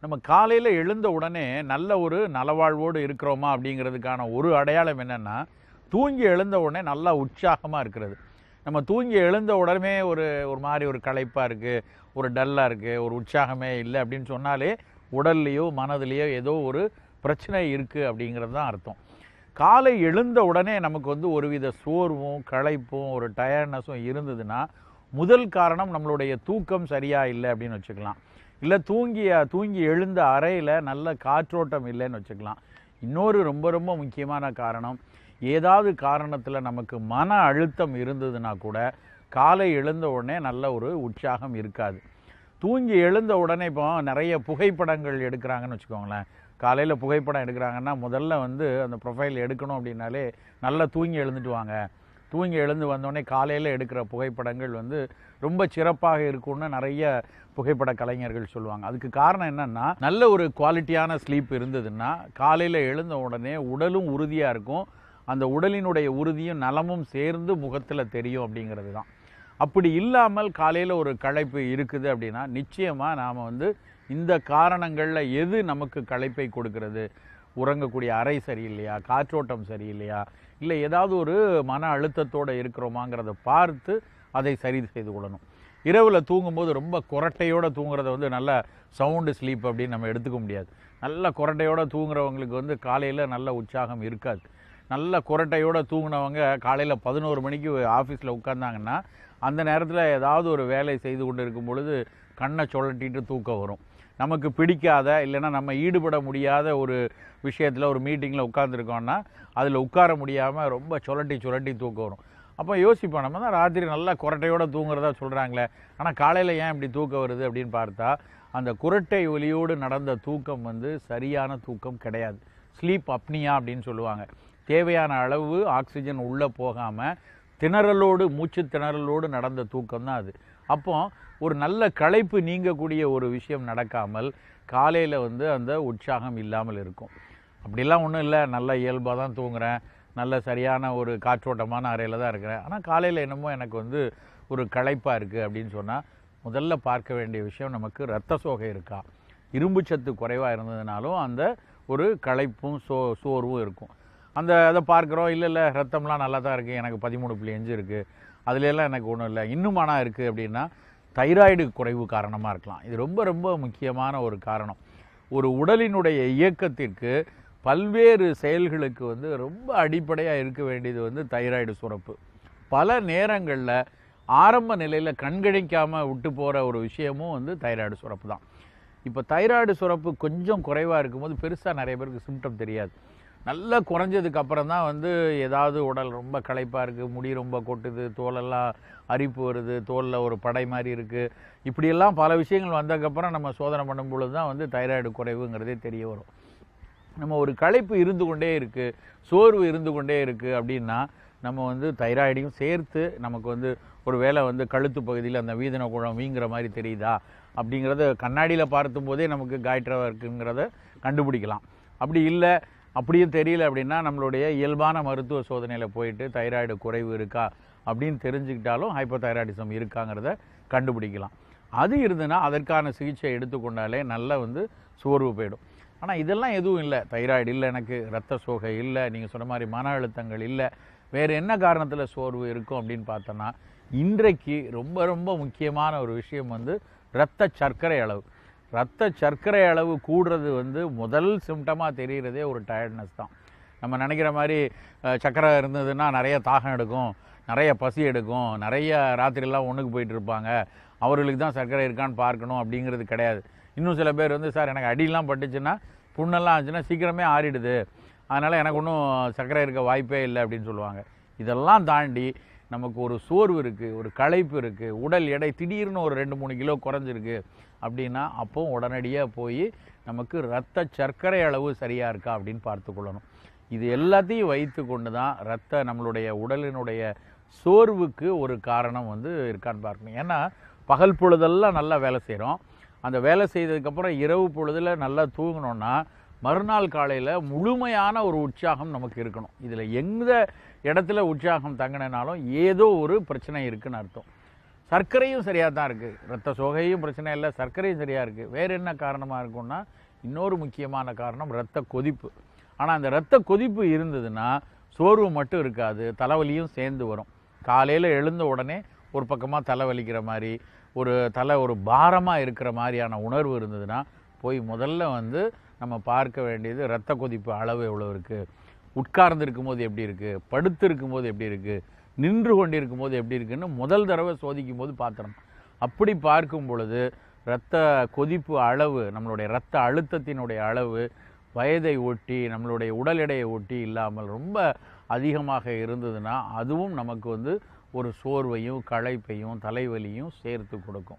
நம்ம காலையில் எழுந்த உடனே நல்ல ஒரு நலவாழ்வோடு இருக்கிறோமா அப்படிங்கிறதுக்கான ஒரு அடையாளம் என்னென்னா தூங்கி எழுந்த உடனே நல்லா உற்சாகமாக இருக்கிறது நம்ம தூங்கி எழுந்த உடனே ஒரு ஒரு மாதிரி ஒரு களைப்பாக இருக்குது ஒரு டல்லாக இருக்குது ஒரு உற்சாகமே இல்லை அப்படின்னு சொன்னாலே உடல்லையோ மனதிலேயோ ஏதோ ஒரு பிரச்சனை இருக்குது அப்படிங்கிறது தான் அர்த்தம் காலை எழுந்த உடனே நமக்கு வந்து ஒருவித சோர்வும் களைப்பும் ஒரு டயர்ட்னஸும் இருந்ததுன்னா முதல் காரணம் நம்மளுடைய தூக்கம் சரியாக இல்லை அப்படின்னு வச்சுக்கலாம் இல்லை தூங்கிய தூங்கி எழுந்த அறையில் நல்ல காற்றோட்டம் இல்லைன்னு வச்சுக்கலாம் இன்னொரு ரொம்ப ரொம்ப முக்கியமான காரணம் ஏதாவது காரணத்தில் நமக்கு மன அழுத்தம் இருந்ததுன்னா கூட காலை எழுந்த உடனே நல்ல ஒரு உற்சாகம் இருக்காது தூங்கி எழுந்த உடனே இப்போ நிறைய புகைப்படங்கள் எடுக்கிறாங்கன்னு வச்சுக்கோங்களேன் காலையில் புகைப்படம் எடுக்கிறாங்கன்னா முதல்ல வந்து அந்த ப்ரொஃபைல் எடுக்கணும் அப்படின்னாலே நல்லா தூங்கி எழுந்துட்டு வாங்க தூங்கி எழுந்து வந்தோடனே காலையில் எடுக்கிற புகைப்படங்கள் வந்து ரொம்ப சிறப்பாக இருக்கும்னு நிறைய புகைப்பட கலைஞர்கள் சொல்லுவாங்க அதுக்கு காரணம் என்னன்னா நல்ல ஒரு குவாலிட்டியான ஸ்லீப் இருந்ததுன்னா காலையில் எழுந்த உடனே உடலும் உறுதியாக இருக்கும் அந்த உடலினுடைய உறுதியும் நலமும் சேர்ந்து முகத்தில் தெரியும் அப்படிங்கிறது தான் அப்படி இல்லாமல் காலையில் ஒரு களைப்பு இருக்குது அப்படின்னா நிச்சயமாக நாம் வந்து இந்த காரணங்களில் எது நமக்கு களைப்பை கொடுக்கிறது உறங்கக்கூடிய அறை சரியில்லையா காற்றோட்டம் சரியில்லையா இல்லை ஏதாவது ஒரு மன அழுத்தத்தோடு இருக்கிறோமாங்கிறத பார்த்து அதை சரி செய்து கொள்ளணும் இரவில் தூங்கும்போது ரொம்ப குரட்டையோடு தூங்குறத வந்து நல்ல சவுண்டு ஸ்லீப் அப்படின்னு நம்ம எடுத்துக்க முடியாது நல்ல குரட்டையோடு தூங்குறவங்களுக்கு வந்து காலையில் நல்ல உற்சாகம் இருக்காது நல்ல குரட்டையோடு தூங்கினவங்க காலையில் பதினோரு மணிக்கு ஆஃபீஸில் உட்காந்தாங்கன்னா அந்த நேரத்தில் ஏதாவது ஒரு வேலை செய்து கொண்டு இருக்கும் பொழுது கண்ணை சுழட்டிட்டு தூக்கம் வரும் நமக்கு பிடிக்காத இல்லைன்னா நம்ம ஈடுபட முடியாத ஒரு விஷயத்தில் ஒரு மீட்டிங்கில் உட்காந்துருக்கோம்னா அதில் உட்கார முடியாமல் ரொம்ப சுழட்டி சுழட்டி தூக்கம் வரும் அப்போ யோசிப்போம் நம்ம தான் ராத்திரி நல்லா குரட்டையோடு தூங்குறதா சொல்கிறாங்களே ஆனால் காலையில் ஏன் இப்படி தூக்கம் வருது அப்படின்னு பார்த்தா அந்த குரட்டை ஒலியோடு நடந்த தூக்கம் வந்து சரியான தூக்கம் கிடையாது ஸ்லீப் அப்னியா அப்படின்னு சொல்லுவாங்க தேவையான அளவு ஆக்சிஜன் உள்ளே போகாமல் திணறலோடு மூச்சு திணறலோடு நடந்த தூக்கம் தான் அது அப்போ ஒரு நல்ல களைப்பு நீங்கக்கூடிய ஒரு விஷயம் நடக்காமல் காலையில் வந்து அந்த உற்சாகம் இல்லாமல் இருக்கும் அப்படிலாம் ஒன்றும் இல்லை நல்ல இயல்பாக தான் தூங்குறேன் நல்ல சரியான ஒரு காற்றோட்டமான அறையில் தான் இருக்கிறேன் ஆனால் காலையில் என்னமோ எனக்கு வந்து ஒரு களைப்பாக இருக்குது அப்படின்னு சொன்னால் முதல்ல பார்க்க வேண்டிய விஷயம் நமக்கு ரத்த சோகை இருக்கா இரும்பு சத்து குறைவாக இருந்ததுனாலும் அந்த ஒரு களைப்பும் சோ சோர்வும் இருக்கும் அந்த அதை பார்க்குறோம் இல்லை இல்லை ரத்தம்லாம் நல்லா தான் இருக்குது எனக்கு பதிமூணு புள்ளி அஞ்சு இருக்குது அதுலெல்லாம் எனக்கு ஒன்றும் இல்லை இன்னும் ஆனால் இருக்குது அப்படின்னா தைராய்டு குறைவு காரணமாக இருக்கலாம் இது ரொம்ப ரொம்ப முக்கியமான ஒரு காரணம் ஒரு உடலினுடைய இயக்கத்திற்கு பல்வேறு செயல்களுக்கு வந்து ரொம்ப அடிப்படையாக இருக்க வேண்டியது வந்து தைராய்டு சுரப்பு பல நேரங்களில் ஆரம்ப நிலையில் கண்கணிக்காமல் விட்டு போகிற ஒரு விஷயமும் வந்து தைராய்டு சுரப்பு தான் இப்போ தைராய்டு சுரப்பு கொஞ்சம் குறைவாக இருக்கும்போது பெருசாக நிறைய பேருக்கு சிம்டம் தெரியாது நல்லா குறைஞ்சதுக்கு அப்புறம் தான் வந்து ஏதாவது உடல் ரொம்ப களைப்பாக இருக்குது முடி ரொம்ப கொட்டுது தோலெல்லாம் அரிப்பு வருது தோலில் ஒரு படை மாதிரி இருக்குது இப்படியெல்லாம் பல விஷயங்கள் வந்ததுக்கப்புறம் நம்ம சோதனை பண்ணும் பொழுது தான் வந்து தைராய்டு குறைவுங்கிறதே தெரிய வரும் நம்ம ஒரு களைப்பு இருந்து கொண்டே இருக்குது சோர்வு இருந்து கொண்டே இருக்குது அப்படின்னா நம்ம வந்து தைராய்டையும் சேர்த்து நமக்கு வந்து ஒரு வேளை வந்து கழுத்து பகுதியில் அந்த வீதன குழம் வீங்குற மாதிரி தெரியுதா அப்படிங்கிறத கண்ணாடியில் பார்த்தும் போதே நமக்கு காய்ட்ரவாக இருக்குங்கிறத கண்டுபிடிக்கலாம் அப்படி இல்லை அப்படியும் தெரியல அப்படின்னா நம்மளுடைய இயல்பான மருத்துவ சோதனையில் போயிட்டு தைராய்டு குறைவு இருக்கா அப்படின்னு தெரிஞ்சுக்கிட்டாலும் ஹைப்போதைராய்டிசம் இருக்காங்கிறத கண்டுபிடிக்கலாம் அது இருந்ததுன்னா அதற்கான சிகிச்சை எடுத்துக்கொண்டாலே நல்லா வந்து சோர்வு போயிடும் ஆனால் இதெல்லாம் எதுவும் இல்லை தைராய்டு இல்லை எனக்கு ரத்த சோகை இல்லை நீங்கள் சொன்ன மாதிரி மன அழுத்தங்கள் இல்லை வேறு என்ன காரணத்தில் சோர்வு இருக்கும் அப்படின்னு பார்த்தோன்னா இன்றைக்கு ரொம்ப ரொம்ப முக்கியமான ஒரு விஷயம் வந்து இரத்த சர்க்கரை அளவு ரத்த சர்க்கரை அளவு கூடுறது வந்து முதல் சிம்டமாக தெரிகிறதே ஒரு டயர்ட்னஸ் தான் நம்ம நினைக்கிற மாதிரி அஹ், சர்க்கரை இருந்ததுன்னா நிறைய தாகம் எடுக்கும் நிறைய பசி எடுக்கும் நிறைய ராத்திரிலாம் ஒன்றுக்கு போயிட்டு இருப்பாங்க அவர்களுக்கு தான் சர்க்கரை இருக்கான்னு பார்க்கணும் அப்படிங்கிறது கிடையாது இன்னும் சில பேர் வந்து சார் எனக்கு அடியெல்லாம் பட்டுச்சுன்னா புண்ணெல்லாம் ஆச்சுன்னா சீக்கிரமே ஆறிடுது அதனால் எனக்கு ஒன்றும் சர்க்கரை இருக்க வாய்ப்பே இல்லை அப்படின்னு சொல்லுவாங்க இதெல்லாம் தாண்டி நமக்கு ஒரு சோர்வு இருக்குது ஒரு களைப்பு இருக்குது உடல் எடை திடீர்னு ஒரு ரெண்டு மூணு கிலோ குறைஞ்சிருக்கு அப்படின்னா அப்போ உடனடியாக போய் நமக்கு ரத்த சர்க்கரை அளவு சரியாக இருக்கா அப்படின்னு பார்த்துக்கொள்ளணும் இது எல்லாத்தையும் வைத்து கொண்டு தான் ரத்த நம்மளுடைய உடலினுடைய சோர்வுக்கு ஒரு காரணம் வந்து இருக்கான்னு பார்க்கணும் ஏன்னா பகல் பொழுதெல்லாம் நல்லா வேலை செய்கிறோம் அந்த வேலை செய்ததுக்கப்புறம் இரவு பொழுதில் நல்லா தூங்கினோன்னா மறுநாள் காலையில் முழுமையான ஒரு உற்சாகம் நமக்கு இருக்கணும் இதில் எந்த இடத்துல உற்சாகம் தங்கினாலும் ஏதோ ஒரு பிரச்சனை இருக்குன்னு அர்த்தம் சர்க்கரையும் சரியாக தான் இருக்குது ரத்த சோகையும் பிரச்சனை இல்லை சர்க்கரையும் சரியாக இருக்குது வேறு என்ன காரணமாக இருக்கும்னா இன்னொரு முக்கியமான காரணம் இரத்த கொதிப்பு ஆனால் அந்த இரத்த கொதிப்பு இருந்ததுன்னா சோர்வு மட்டும் இருக்காது தலைவலியும் சேர்ந்து வரும் காலையில் எழுந்த உடனே ஒரு பக்கமாக தலை வலிக்கிற மாதிரி ஒரு தலை ஒரு பாரமாக இருக்கிற மாதிரியான உணர்வு இருந்ததுன்னா போய் முதல்ல வந்து நம்ம பார்க்க வேண்டியது இரத்த கொதிப்பு அளவு எவ்வளோ இருக்குது உட்கார்ந்து இருக்கும்போது எப்படி இருக்குது படுத்து இருக்கும்போது எப்படி இருக்குது நின்று கொண்டிருக்கும் போது எப்படி இருக்குன்னு முதல் தடவை சோதிக்கும் போது பார்த்துறோம் அப்படி பார்க்கும் பொழுது இரத்த கொதிப்பு அளவு நம்மளுடைய இரத்த அழுத்தத்தினுடைய அளவு வயதை ஒட்டி நம்மளுடைய உடல் எடையை ஒட்டி இல்லாமல் ரொம்ப அதிகமாக இருந்ததுன்னா அதுவும் நமக்கு வந்து ஒரு சோர்வையும் களைப்பையும் தலைவலியும் சேர்த்து கொடுக்கும்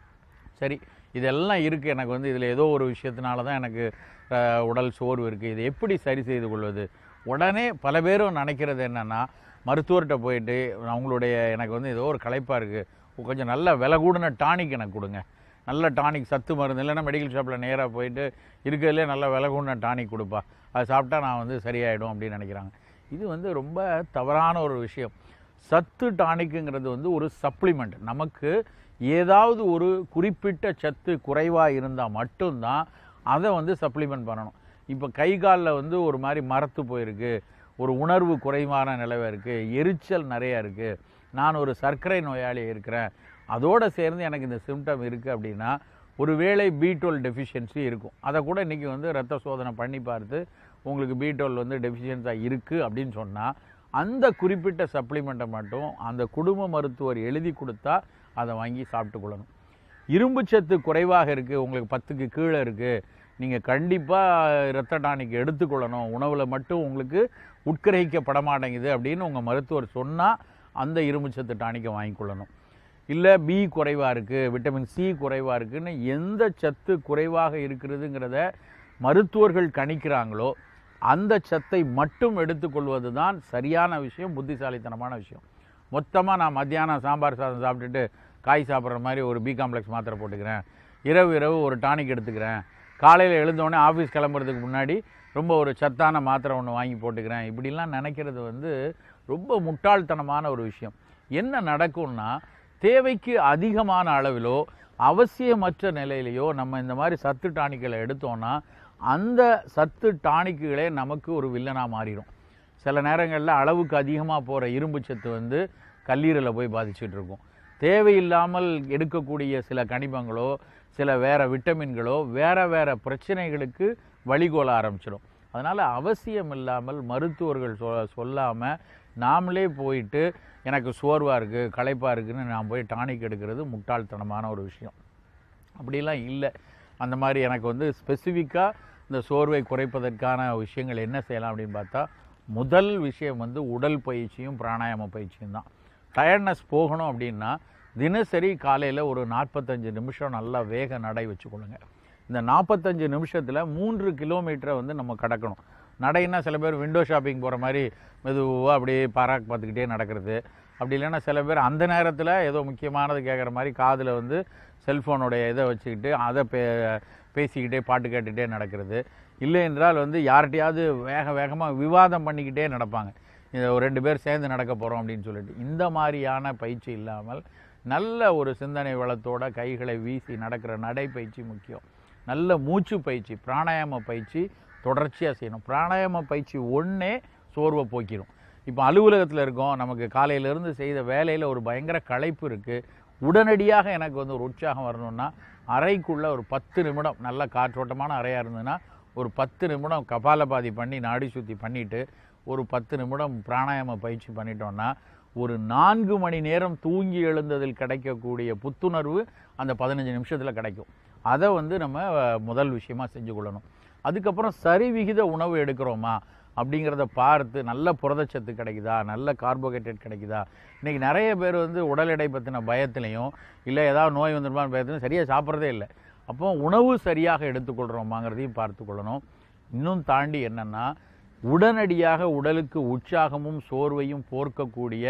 சரி இதெல்லாம் இருக்குது எனக்கு வந்து இதில் ஏதோ ஒரு விஷயத்தினால தான் எனக்கு அஹ், உடல் சோர்வு இருக்குது இதை எப்படி சரி செய்து கொள்வது உடனே பல பேரும் நினைக்கிறது என்னென்னா மருத்துவர்கிட்ட போயிட்டு அவங்களுடைய எனக்கு வந்து ஏதோ ஒரு களைப்பாக இருக்குது கொஞ்சம் நல்ல விலை கூடின டானிக் எனக்கு கொடுங்க நல்ல டானிக் சத்து மருந்து இல்லைன்னா மெடிக்கல் ஷாப்பில் நேராக போயிட்டு இருக்கிறதுலே நல்ல விலை கூடின டானிக் கொடுப்பா அதை சாப்பிட்டா நான் வந்து சரியாயிடும் அப்படின்னு நினைக்கிறாங்க இது வந்து ரொம்ப தவறான ஒரு விஷயம் சத்து டானிக்குங்கிறது வந்து ஒரு சப்ளிமெண்ட் நமக்கு ஏதாவது ஒரு குறிப்பிட்ட சத்து குறைவாக இருந்தால் மட்டும்தான் அதை வந்து சப்ளிமெண்ட் பண்ணணும் இப்போ கை காலில் வந்து ஒரு மாதிரி மரத்து போயிருக்கு ஒரு உணர்வு குறைவான நிலவை இருக்குது எரிச்சல் நிறையா இருக்குது நான் ஒரு சர்க்கரை நோயாளி இருக்கிறேன் அதோடு சேர்ந்து எனக்கு இந்த சிம்டம் இருக்குது அப்படின்னா ஒருவேளை பி டுவெல் டெஃபிஷியன்சி இருக்கும் அதை கூட இன்றைக்கி வந்து ரத்த சோதனை பண்ணி பார்த்து உங்களுக்கு பி டுவெல் வந்து டெஃபிஷியன்ஸாக இருக்குது அப்படின்னு சொன்னால் அந்த குறிப்பிட்ட சப்ளிமெண்ட்டை மட்டும் அந்த குடும்ப மருத்துவர் எழுதி கொடுத்தா அதை வாங்கி சாப்பிட்டு கொள்ளணும் இரும்பு சத்து குறைவாக இருக்குது உங்களுக்கு பத்துக்கு கீழே இருக்குது நீங்கள் கண்டிப்பாக இரத்த டானிக் எடுத்துக்கொள்ளணும் உணவில் மட்டும் உங்களுக்கு உட்கிரகிக்கப்பட மாட்டேங்குது அப்படின்னு உங்கள் மருத்துவர் சொன்னால் அந்த இரும்பு சத்து டானிக்கை வாங்கிக்கொள்ளணும் இல்லை பி குறைவாக இருக்குது விட்டமின் சி குறைவாக இருக்குன்னு எந்த சத்து குறைவாக இருக்கிறதுங்கிறத மருத்துவர்கள் கணிக்கிறாங்களோ அந்த சத்தை மட்டும் எடுத்துக்கொள்வது தான் சரியான விஷயம் புத்திசாலித்தனமான விஷயம் மொத்தமாக நான் மத்தியானம் சாம்பார் சாதம் சாப்பிட்டுட்டு காய் சாப்பிட்ற மாதிரி ஒரு பி காம்ப்ளெக்ஸ் மாத்திரை போட்டுக்கிறேன் இரவு இரவு ஒரு டானிக் எடுத்துக்கிறேன் காலையில் எழுந்தோடனே ஆஃபீஸ் கிளம்புறதுக்கு முன்னாடி ரொம்ப ஒரு சத்தான மாத்திரை ஒன்று வாங்கி போட்டுக்கிறேன் இப்படிலாம் நினைக்கிறது வந்து ரொம்ப முட்டாள்தனமான ஒரு விஷயம் என்ன நடக்கும்னா தேவைக்கு அதிகமான அளவிலோ அவசியமற்ற நிலையிலையோ நம்ம இந்த மாதிரி சத்து டானிக்களை எடுத்தோம்னா அந்த சத்து டானிக்குகளே நமக்கு ஒரு வில்லனாக மாறிடும் சில நேரங்களில் அளவுக்கு அதிகமாக போகிற இரும்பு சத்து வந்து கல்லீரலை போய் பாதிச்சுட்டு இருக்கும் தேவையில்லாமல் எடுக்கக்கூடிய சில கனிமங்களோ சில வேற விட்டமின்களோ வேற வேற பிரச்சனைகளுக்கு வழிகோல ஆரம்பிச்சிடும் அதனால் அவசியம் இல்லாமல் மருத்துவர்கள் சொ சொல்லாமல் நாமளே போயிட்டு எனக்கு சோர்வாக இருக்குது களைப்பாக இருக்குன்னு நான் போய் டானிக் எடுக்கிறது முட்டாள்தனமான ஒரு விஷயம் அப்படிலாம் இல்லை அந்த மாதிரி எனக்கு வந்து ஸ்பெசிஃபிக்காக இந்த சோர்வை குறைப்பதற்கான விஷயங்கள் என்ன செய்யலாம் அப்படின்னு பார்த்தா முதல் விஷயம் வந்து உடல் பயிற்சியும் பிராணாயாம பயிற்சியும் தான் டயர்ட்னஸ் போகணும் அப்படின்னா தினசரி காலையில் ஒரு நாற்பத்தஞ்சு நிமிஷம் நல்லா வேக நடை வச்சுக்கொள்ளுங்க இந்த நாற்பத்தஞ்சு நிமிஷத்தில் மூன்று கிலோமீட்டரை வந்து நம்ம கடக்கணும் நடைன்னா சில பேர் விண்டோ ஷாப்பிங் போகிற மாதிரி மெதுவாக அப்படியே பாராக் பார்த்துக்கிட்டே நடக்கிறது அப்படி இல்லைன்னா சில பேர் அந்த நேரத்தில் ஏதோ முக்கியமானது கேட்குற மாதிரி காதில் வந்து செல்ஃபோனுடைய இதை வச்சுக்கிட்டு அதை பே பேசிக்கிட்டே பாட்டு கேட்டுகிட்டே நடக்கிறது இல்லை என்றால் வந்து யார்கிட்டயாவது வேக வேகமாக விவாதம் பண்ணிக்கிட்டே நடப்பாங்க இதை ஒரு ரெண்டு பேர் சேர்ந்து நடக்க போகிறோம் அப்படின்னு சொல்லிட்டு இந்த மாதிரியான பயிற்சி இல்லாமல் நல்ல ஒரு சிந்தனை வளத்தோட கைகளை வீசி நடக்கிற நடைப்பயிற்சி முக்கியம் நல்ல மூச்சு பயிற்சி பிராணாயாம பயிற்சி தொடர்ச்சியாக செய்யணும் பிராணாயாம பயிற்சி ஒன்றே சோர்வை போக்கிடும் இப்போ அலுவலகத்தில் இருக்கோம் நமக்கு காலையிலேருந்து செய்த வேலையில் ஒரு பயங்கர களைப்பு இருக்குது உடனடியாக எனக்கு வந்து ஒரு உற்சாகம் வரணும்னா அறைக்குள்ளே ஒரு பத்து நிமிடம் நல்ல காற்றோட்டமான அறையாக இருந்ததுன்னா ஒரு பத்து நிமிடம் கபாலபாதி பண்ணி நாடி சுத்தி பண்ணிட்டு ஒரு பத்து நிமிடம் பிராணாயாம பயிற்சி பண்ணிட்டோம்னா ஒரு நான்கு மணி நேரம் தூங்கி எழுந்ததில் கிடைக்கக்கூடிய புத்துணர்வு அந்த பதினஞ்சு நிமிஷத்தில் கிடைக்கும் அதை வந்து நம்ம அஹ், முதல் விஷயமா செஞ்சு கொள்ளணும் அதுக்கப்புறம் சரிவிகித உணவு எடுக்கிறோமா அப்படிங்கிறத பார்த்து நல்ல புரதச்சத்து கிடைக்குதா நல்ல கார்போஹைட்ரேட் கிடைக்குதா இன்றைக்கி நிறைய பேர் வந்து உடல் எடை பற்றின பயத்துலையும் இல்லை ஏதாவது நோய் வந்துருமான்னு பயத்துலையும் சரியாக சாப்பிட்றதே இல்லை அப்போ உணவு சரியாக எடுத்துக்கொள்கிறோமாங்கிறதையும் பார்த்து கொள்ளணும் இன்னும் தாண்டி என்னென்னா உடனடியாக உடலுக்கு உற்சாகமும் சோர்வையும் போர்க்கக்கூடிய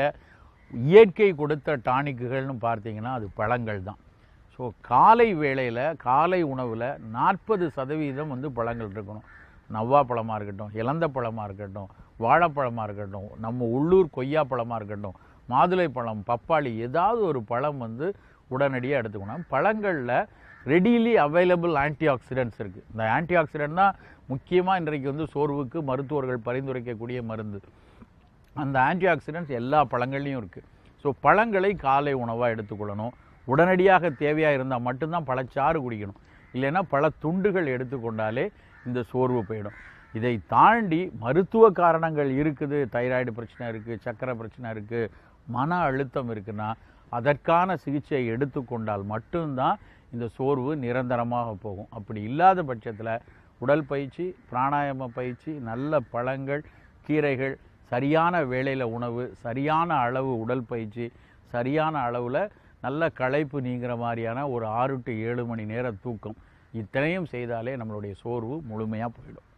இயற்கை கொடுத்த டானிக்குகள்னு பார்த்தீங்கன்னா அது பழங்கள் தான் ஸோ காலை வேளையில் காலை உணவில் நாற்பது சதவீதம் வந்து பழங்கள் இருக்கணும் நவ்வா பழமாக இருக்கட்டும் இலந்த பழமாக இருக்கட்டும் வாழைப்பழமாக இருக்கட்டும் நம்ம உள்ளூர் கொய்யா பழமாக இருக்கட்டும் மாதுளை பழம் பப்பாளி ஏதாவது ஒரு பழம் வந்து உடனடியாக எடுத்துக்கணும் பழங்களில் ரெடிலி அவைலபிள் ஆன்டி ஆக்சிடென்ட்ஸ் இருக்குது இந்த ஆன்டி ஆக்சிடென்ட் தான் முக்கியமாக இன்றைக்கு வந்து சோர்வுக்கு மருத்துவர்கள் பரிந்துரைக்கக்கூடிய மருந்து அந்த ஆன்டி ஆக்சிடென்ட்ஸ் எல்லா பழங்கள்லையும் இருக்குது ஸோ பழங்களை காலை உணவாக எடுத்துக்கொள்ளணும் உடனடியாக தேவையாக இருந்தால் மட்டும்தான் பழச்சாறு குடிக்கணும் இல்லைன்னா பல துண்டுகள் எடுத்துக்கொண்டாலே இந்த சோர்வு போயிடும் இதை தாண்டி மருத்துவ காரணங்கள் இருக்குது தைராய்டு பிரச்சனை இருக்குது சக்கரை பிரச்சனை இருக்குது மன அழுத்தம் இருக்குன்னா அதற்கான சிகிச்சையை எடுத்துக்கொண்டால் மட்டும்தான் இந்த சோர்வு நிரந்தரமாக போகும் அப்படி இல்லாத பட்சத்தில் உடல் பயிற்சி பிராணாயாம பயிற்சி நல்ல பழங்கள் கீரைகள் சரியான வேளையில் உணவு சரியான அளவு உடல் பயிற்சி சரியான அளவில் நல்ல களைப்பு நீங்கிற மாதிரியான ஒரு ஆறு டு ஏழு மணி நேர தூக்கம் இத்தனையும் செய்தாலே நம்மளுடைய சோர்வு முழுமையாக போயிடும்